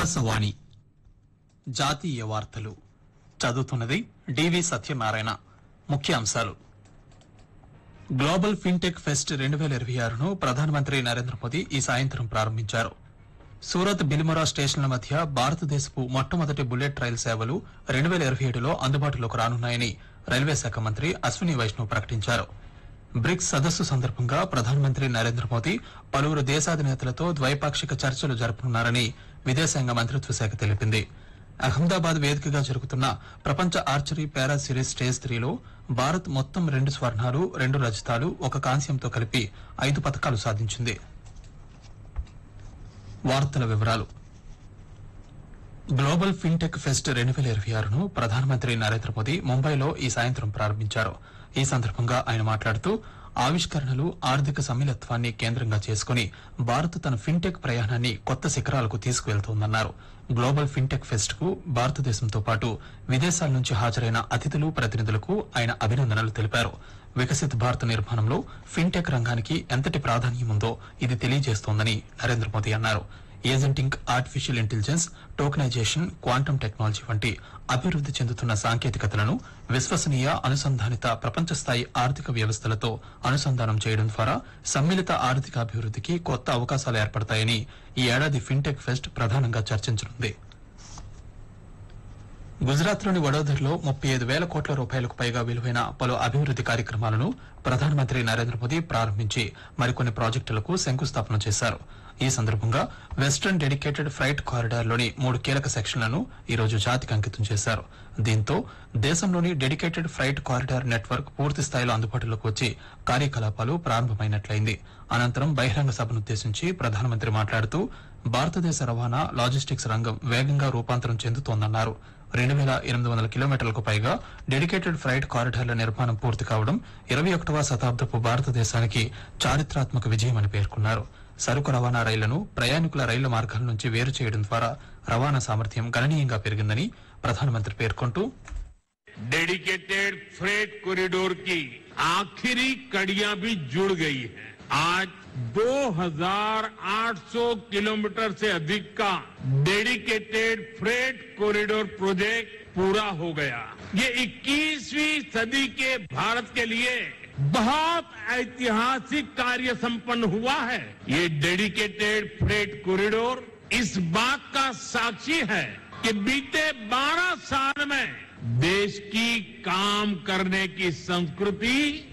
ఆకాశవాణి జాతీయ వార్తలు చదువుతున్నది డివి సత్యనారాయణ ముఖ్య అంశాలు గ్లోబల్ ఫిన్టెక్ ఫెస్ట్ రెండు వేల ఇరవై ఆరును ప్రధానమంత్రి నరేంద్ర మోదీ ఈ సాయంత్రం ప్రారంభించారు సూరత్ బిలిమొరా స్టేషన్ల మధ్య భారతదేశపు మొట్టమొదటి బుల్లెట్ రైలు సేవలు రెండు వేల ఇరవై ఏడులో అందుబాటులోకి రానున్నాయని రైల్వే శాఖ మంత్రి అశ్విని వైష్ణవ్ ప్రకటించారు బ్రిక్స్ సదస్సు సందర్భంగా ప్రధానమంత్రి నరేంద్ర మోదీ పలువురు దేశాధినేతలతో ద్వైపాక్షిక చర్చలు జరుపుతున్నారని విదేశాంగ మంత్రిత్వ శాఖ తెలిపింది అహ్మదాబాద్ వేదికగా జరుగుతున్న ప్రపంచ ఆర్చరీ పారా సిరీస్ స్టేజ్ త్రీలో భారత్ మొత్తం రెండు స్వర్ణాలు రెండు రజతాలు ఒక కాంస్యంతో కలిపి ఐదు పథకాలు సాధించింది వార్తల వివరాలు గ్లోబల్ ఫిన్టెక్ ఫెస్ట్ రెండు వేల ఇరవై ఆరును ప్రధానమంత్రి నరేంద్ర మోదీ ముంబైలో ఈ సాయంత్రం ప్రారంభించారు ఈ సందర్భంగా ఆయన మాట్లాడుతూ ఆవిష్కరణలు ఆర్థిక సమ్మిళత్వాన్ని కేంద్రంగా చేసుకుని భారత్ తన ఫిన్టెక్ ప్రయాణాన్ని కొత్త శిఖరాలకు తీసుకువెళ్తోందన్నారు గ్లోబల్ ఫిన్టెక్ ఫెస్ట్ కు భారతదేశంతో పాటు విదేశాల నుంచి హాజరైన అతిథులు ప్రతినిధులకు ఆయన అభినందనలు తెలిపారు వికసిత్ భారత్ నిర్మాణంలో ఫిన్టెక్ రంగానికి ఎంతటి ప్రాధాన్యం ఉందో ఇది తెలియజేస్తోందని నరేంద్ర మోదీ అన్నారు agentic artificial intelligence tokenization quantum technology వంటి అభివృద్ది చెందుతున్న సాంకేతికతలను విశ్వసనీయ అనుసంధానిత ప్రపంచ స్థాయి ఆర్థిక వ్యవస్థలతో అనుసంధానం చేయడం ద్వారా సమ్మిళిత ఆర్థిక అభివృద్దికి కొత్త అవకాశాలు ఏర్పడతాయని ఈ ఏడాది ఫిన్టెక్ ఫెస్ట్ ప్రధానంగా చర్చించనుంది గుజరాత్ లోని వడోదరలో ముప్పై ఐదు వేల కోట్ల రూపాయలకు పైగా విలువైన పలు అభివృద్ది కార్యక్రమాలను ప్రధానమంత్రి నరేంద్ర మోదీ ప్రారంభించి మరికొన్ని ప్రాజెక్టులకు శంకుస్థాపన చేశారు ఈ సందర్భంగా వెస్టర్న్ డెడికేటెడ్ ఫ్రైట్ కారిడార్ లోని మూడు కీలక సెక్షన్లను ఈ రోజు జాతికి అంకితం చేశారు దీంతో దేశంలోని డెడికేటెడ్ ఫ్రైట్ కారిడార్ నెట్వర్క్ పూర్తి స్థాయిలో అందుబాటులోకి వచ్చి కార్యకలాపాలు ప్రారంభమైనట్లయింది అనంతరం బహిరంగ సభనుద్దేశించి ప్రధానమంత్రి మాట్లాడుతూ భారతదేశ రవాణా లాజిస్టిక్స్ రంగం వేగంగా రూపాంతరం చెందుతోందన్నారు రెండు వేల ఎనిమిది వందల కిలోమీటర్లకు పైగా డెడికేటెడ్ ఫ్రైట్ కారిడార్ల నిర్మాణం పూర్తి కావడం ఇరవై ఒకటవ శతాబ్దపు భారతదేశానికి చారిత్రాత్మక విజయమని పేర్కొన్నారు సరుకు రవాణా రైళ్లను ప్రయాణికుల రైళ్ల మార్గాల నుంచి వేరు చేయడం ద్వారా రవాణా సామర్థ్యం గణనీయంగా పెరిగిందని ప్రధానమంత్రి పేర్కొంటూ डेडिकेटेड फ्रेट कॉरिडोर की आखिरी कड़ियां भी जुड़ गई हैं आज 2,800 किलोमीटर से अधिक का डेडिकेटेड फ्रेट कॉरिडोर प्रोजेक्ट पूरा हो गया ये 21वीं सदी के भारत के लिए बहुत ऐतिहासिक कार्य संपन्न हुआ है ये डेडिकेटेड फ्रेट कॉरिडोर इस बात का साक्षी है कि बीते 12 साल में देश की काम करने की संस्कृति